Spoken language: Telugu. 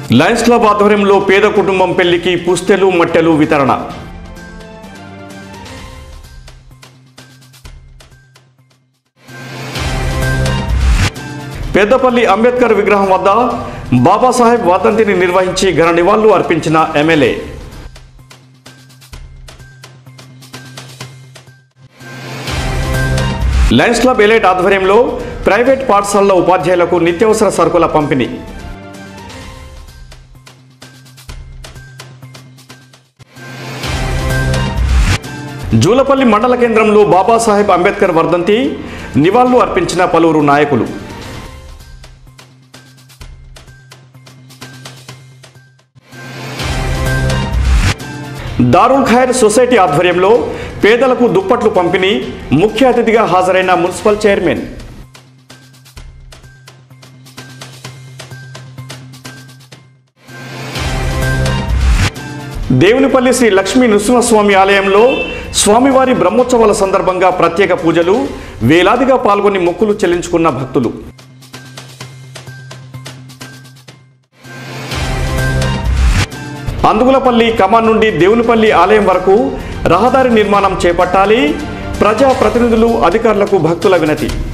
లయన్స్ క్లబ్ ఆధ్వర్యంలో పేద కుటుంబం పెళ్లికి పుస్తెలు మట్టెలు వితరణ పెద్దపల్లి అంబేద్కర్ విగ్రహం వద్ద బాబాసాహెబ్ వర్ధంతిని నిర్వహించి ఘన నివాళులు అర్పించిన ఎమ్మెల్యే లయన్స్ క్లబ్ ఎలైట్ ఆధ్వర్యంలో ప్రైవేట్ పాఠశాలల ఉపాధ్యాయులకు నిత్యావసర సరుకుల పంపిణీ జూలపల్లి మండల కేంద్రంలో బాబాసాహెబ్ అంబేద్కర్ వర్ధంతి నివాళులు అర్పించిన పలువురు నాయకులు దారుల్ ఖైర్ సొసైటీ ఆధ్వర్యంలో పేదలకు దుప్పట్లు పంపిణీ ముఖ్య అతిథిగా హాజరైన మున్సిపల్ చైర్మన్ దేవునిపల్లి శ్రీ లక్ష్మీ నృసింహస్వామి ఆలయంలో స్వామివారి బ్రహ్మోత్సవాల సందర్భంగా ప్రత్యేక పూజలు వేలాదిగా పాల్గొని మొక్కులు చెల్లించుకున్న భక్తులు అందుగులపల్లి కమాన్ నుండి దేవునిపల్లి ఆలయం వరకు రహదారి నిర్మాణం చేపట్టాలి ప్రజా ప్రతినిధులు అధికారులకు భక్తుల వినతి